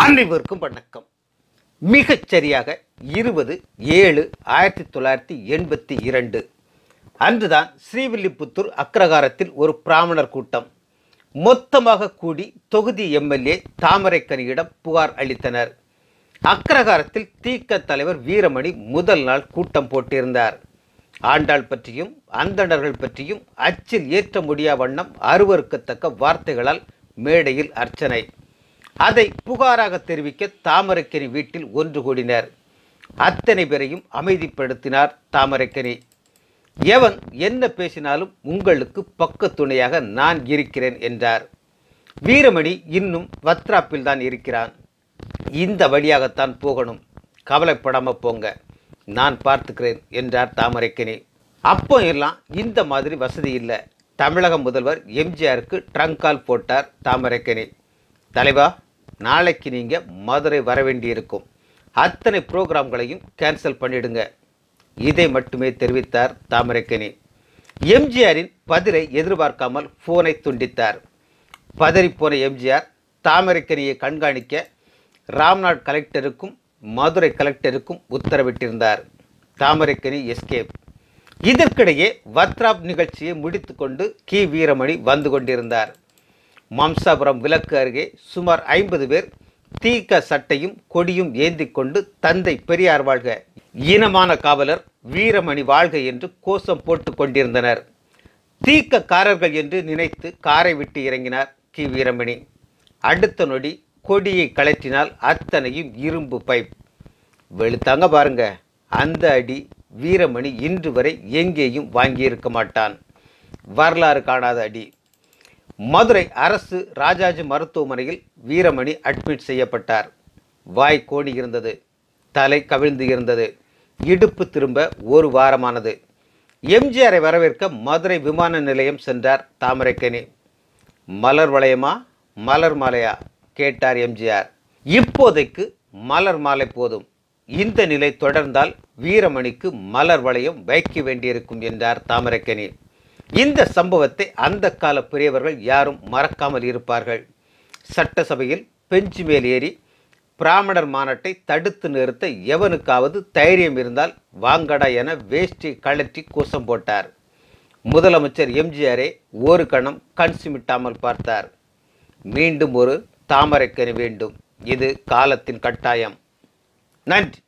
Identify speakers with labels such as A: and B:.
A: அனைவருக்கும் வணக்கம் மிகச் சரியாக இருபது ஏழு ஆயிரத்தி தொள்ளாயிரத்தி எண்பத்தி இரண்டு அன்றுதான் ஸ்ரீவில்லிபுத்தூர் அக்ரகாரத்தில் ஒரு பிராமணர் கூட்டம் மொத்தமாக கூடி தொகுதி எம்எல்ஏ தாமரைக்கனியிடம் புகார் அளித்தனர் அக்ரகாரத்தில் தீக்க தலைவர் வீரமணி முதல் நாள் கூட்டம் போட்டிருந்தார் ஆண்டாள் பற்றியும் அந்தணர்கள் பற்றியும் அச்சில் ஏற்ற முடியா வண்ணம் அருவருக்கத்தக்க வார்த்தைகளால் மேடையில் அர்ச்சனை அதை புகாராக தெரிவிக்க தாமரைக்கனி வீட்டில் ஒன்று கூடினர் அத்தனை பேரையும் அமைதிப்படுத்தினார் தாமரைக்கனி எவன் என்ன பேசினாலும் உங்களுக்கு பக்க துணையாக நான் இருக்கிறேன் என்றார் வீரமணி இன்னும் வத்ராப்பில் தான் இருக்கிறான் இந்த வழியாகத்தான் போகணும் கவலைப்படாம போங்க நான் பார்த்துக்கிறேன் என்றார் தாமரைக்கனி அப்போ எல்லாம் இந்த மாதிரி வசதி இல்லை தமிழக முதல்வர் எம்ஜிஆருக்கு ட்ரங்க் கால் போட்டார் தாமரைக்கனி தலைவா நாளைக்கு நீங்கள் மதுரை வர வேண்டியிருக்கும் அத்தனை ப்ரோக்ராம்களையும் கேன்சல் பண்ணிடுங்க இதை மட்டுமே தெரிவித்தார் தாமரைக்கனி எம்ஜிஆரின் பதிலை எதிர்பார்க்காமல் ஃபோனை துண்டித்தார் பதறிப்போன எம்ஜிஆர் தாமரைக்கனியை கண்காணிக்க ராம்நாட் கலெக்டருக்கும் மதுரை கலெக்டருக்கும் உத்தரவிட்டிருந்தார் தாமரைக்கனி எஸ்கேப் இதற்கிடையே வத்ராப் நிகழ்ச்சியை முடித்துக்கொண்டு கி வீரமணி வந்து கொண்டிருந்தார் மாம்சாபுரம் விலக்கு அருகே சுமார் ஐம்பது பேர் தீக்க சட்டையும் கொடியும் ஏந்திக் கொண்டு தந்தை பெரியார் வாழ்க ஈனமான காவலர் வீரமணி வாழ்க என்று கோஷம் போட்டுக் கொண்டிருந்தனர் தீக்கக்காரர்கள் என்று நினைத்து காரை விட்டு இறங்கினார் கி வீரமணி அடுத்த நொடி கொடியை கழற்றினால் அத்தனையும் இரும்பு பைப் வெளுத்தாங்க பாருங்க அந்த அடி வீரமணி இன்று வரை எங்கேயும் வாங்கியிருக்க மாட்டான் வரலாறு காணாத அடி மதுரை அரசு ராஜாஜி மருத்துவமனையில் வீரமணி அட்மிட் செய்யப்பட்டார் வாய் கோணி இருந்தது தலை கவிழ்ந்து இருந்தது இடுப்பு திரும்ப ஒரு வாரமானது எம்ஜிஆரை வரவேற்க மதுரை விமான நிலையம் சென்றார் தாமரைக்கனி மலர் வளையமா மலர் மாலையா கேட்டார் எம்ஜிஆர் இப்போதைக்கு மலர் மாலை போதும் இந்த நிலை தொடர்ந்தால் வீரமணிக்கு மலர் வளையம் வைக்க வேண்டியிருக்கும் என்றார் தாமரைக்கனி இந்த சம்பவத்தை அந்த கால பெரியவர்கள் யாரும் மறக்காமல் இருப்பார்கள் சட்டசபையில் பெஞ்சு மேல் ஏறி பிராமணர் மாநாட்டை தடுத்து நிறுத்த எவனுக்காவது தைரியம் இருந்தால் வாங்கடா என வேஷ்டி கழற்றி கூசம் போட்டார் முதலமைச்சர் எம்ஜிஆரே ஒரு கணம் கண் சிமிட்டாமல் பார்த்தார் மீண்டும் ஒரு தாமரைக்கனி வேண்டும் இது காலத்தின் கட்டாயம் நன்றி